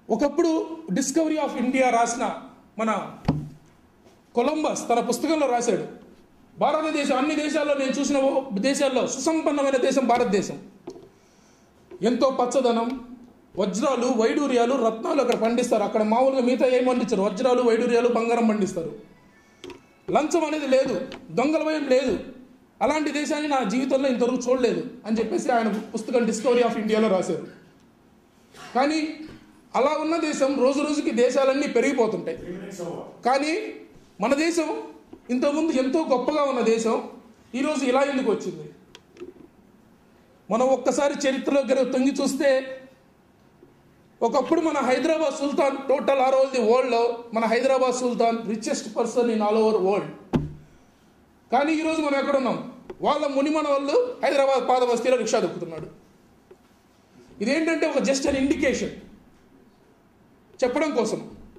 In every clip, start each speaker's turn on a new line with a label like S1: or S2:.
S1: ఒకప్పుడు discovery of India రాసిన మన కొలంబస్ తన పుస్తకంలో రాశాడు భారతదేశం అన్ని దేశాల్లో నేను చూసిన ఓ- దేశాల్లో సుసంపన్నమైన దేశం భారతదేశం ఎంతో పచ్చదనం వజ్రాలు వైడూర్యాలు రత్నాలు అక్కడ పండిస్తారు అక్కడ మామూలుగా మిగతా ఏం పండించరు వజ్రాలు వైడూర్యాలు బంగారం పండిస్తారు లంచం అనేది లేదు దొంగల భయం లేదు అలాంటి దేశాన్ని నా జీవితంలో ఇంతవరకు చూడలేదు అని చెప్పేసి ఆయన పుస్తకం డిస్కవరీ ఆఫ్ ఇండియాలో రాశారు కానీ అలా ఉన్న దేశం రోజు రోజుకి దేశాలన్నీ పెరిగిపోతుంటాయి కానీ మన దేశం ఇంతకుముందు ఎంతో గొప్పగా ఉన్న దేశం ఈరోజు ఇలా ఎందుకు వచ్చింది మనం ఒక్కసారి చరిత్రలో గనుక తొంగి చూస్తే ఒకప్పుడు మన హైదరాబాద్ సుల్తాన్ టోటల్ ఆ రోజు వరల్డ్లో మన హైదరాబాద్ సుల్తాన్ richest person in all over world కానీ ఈరోజు మనం ఎక్కడున్నాం వాళ్ళ మునిమన వాళ్ళు హైదరాబాద్ పాద బస్తీలో రిక్షా దొక్కుతున్నాడు ఇదేంటంటే ఒక జస్ట్ అన్ ఇండికేషన్ చెప్పడం కోసం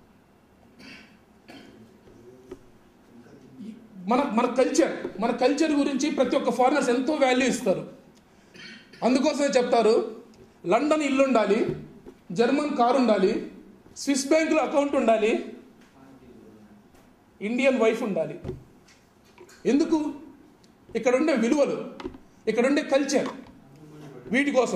S1: మన మన కల్చర్ మన కల్చర్ గురించి ప్రతి ఒక్క ఫారినర్స్ ఎంతో వాల్యూ ఇస్తారు అందుకోసమే చెప్తారు లండన్ ఇల్లు ఉండాలి జర్మన్ కారు ఉండాలి స్విస్ బ్యాంకులో అకౌంట్ ఉండాలి ఇండియన్ వైఫ్ ఉండాలి ఎందుకు ఇక్కడ ఉండే విలువలు ఇక్కడ ఉండే కల్చర్ వీటి కోసం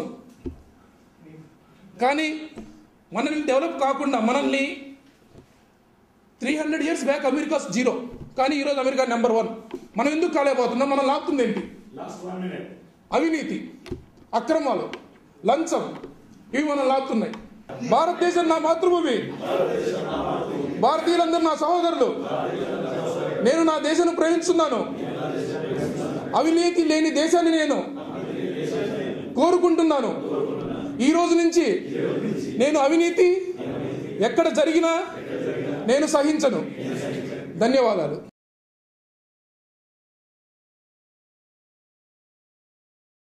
S1: కానీ మనల్ని డెవలప్ కాకుండా మనల్ని three hundred years back America zero కానీ ఈరోజు అమెరికా నెంబర్ వన్ మనం ఎందుకు కాలేకపోతున్నాం మనం లాక్తుంది ఏంటి
S2: Last one minute.
S1: అవినీతి అక్రమాలు లంచం ఇవి మనం లాగుతున్నాయి భారతదేశం నా మాతృభూమి భారతీయులందరూ నా సహోదరులు నేను నా దేశాన్ని ప్రేమిస్తున్నాను అవినీతి లేని దేశాన్ని నేను కోరుకుంటున్నాను ఈ రోజు నుంచి నేను అవినీతి ఎక్కడ జరిగినా నేను సహించను ధన్యవాదాలు